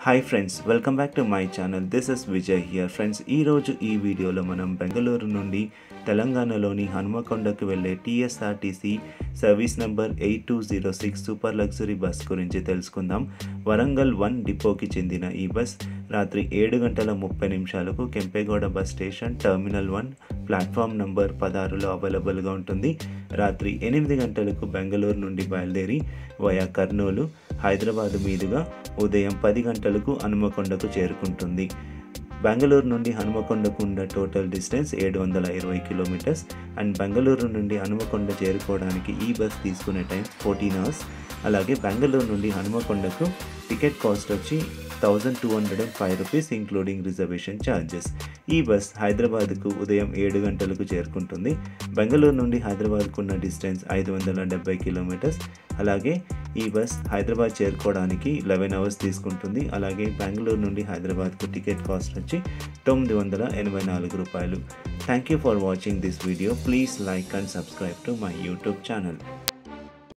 hi friends welcome back to my channel this is Vijay here friends ఈరోజు ఈ వీడియోలో మనం బెంగళూరు నుండి తెలంగాణలోని హనుమకొండకు వెళ్ళే TSRTC service number eight two zero six super luxury bus గురించి తెలుసుకుందాం వరంగల్ వన్ డిపోకి చెందిన ఈ బస్ రాత్రి ఏడు గంటల ముప్పై నిమిషాలకు Kempegowda bus station terminal one platform number పదహారులో అవైలబుల్గా ఉంటుంది రాత్రి ఎనిమిది గంటలకు బెంగళూరు నుండి బయలుదేరి వయా కర్నూలు హైదరాబాద్ మీదుగా ఉదయం పది గంటలకు హనుమకొండకు చేరుకుంటుంది బెంగళూరు నుండి హనుమకొండకు ఉన్న టోటల్ డిస్టెన్స్ ఏడు వందల ఇరవై కిలోమీటర్స్ అండ్ బెంగళూరు నుండి హనుమకొండ చేరుకోవడానికి ఈ బస్ తీసుకునే టైం ఫోర్టీన్ అవర్స్ అలాగే బెంగళూరు నుండి హనుమకొండకు టికెట్ కాస్ట్ వచ్చి thousand two hundred and five rupees including reservation charges ఈ బస్ హైదరాబాద్కు ఉదయం ఏడు గంటలకు చేరుకుంటుంది బెంగళూరు నుండి హైదరాబాద్కు ఉన్న డిస్టెన్స్ ఐదు వందల డెబ్బై కిలోమీటర్స్ అలాగే ఈ బస్ హైదరాబాద్ చేరుకోవడానికి లెవెన్ అవర్స్ తీసుకుంటుంది అలాగే బెంగళూరు నుండి హైదరాబాద్కు టికెట్ కాస్ట్ వచ్చి తొమ్మిది వందల ఎనభై నాలుగు రూపాయలు thank you for watching this video please like and subscribe to my YouTube channel